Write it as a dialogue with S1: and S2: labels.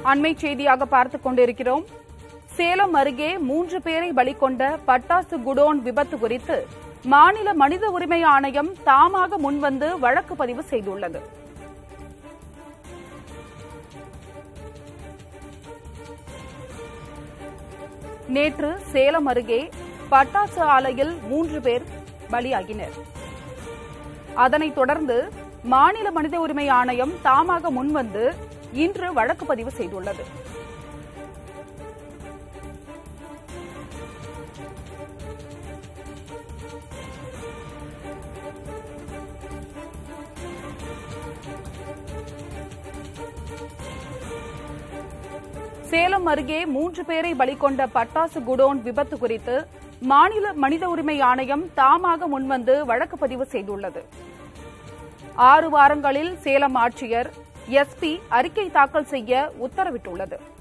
S1: அண்மை செய்தியாக பார்த்துக் கொண்டிருக்கிறோம் சேலம் அருகே மூன்று பேரை பலி கொண்ட பட்டாசு குடோன் விபத்து குறித்து மாநில மனித உரிமை ஆணையம் தாமாக முன்வந்து வழக்கு பதிவு செய்துள்ளது நேற்று சேலம் அருகே பட்டாசு ஆலையில் மூன்று பேர் பலியாகினர் அதனைத் தொடர்ந்து மாநில மனித உரிமை ஆணையம் தாமாக முன்வந்து இன்று வழக்கு பதிவு செய்துள்ளது சேலம் அருகே மூன்று பேரை பலி கொண்ட பட்டாசு குடோன் விபத்து குறித்து மாநில மனித உரிமை ஆணையம் தாமாக முன்வந்து வழக்கு பதிவு செய்துள்ளது ஆறு வாரங்களில் சேலம் ஆட்சியர் எஸ்பி அறிக்கை தாக்கல் செய்ய உத்தரவிட்டுள்ளது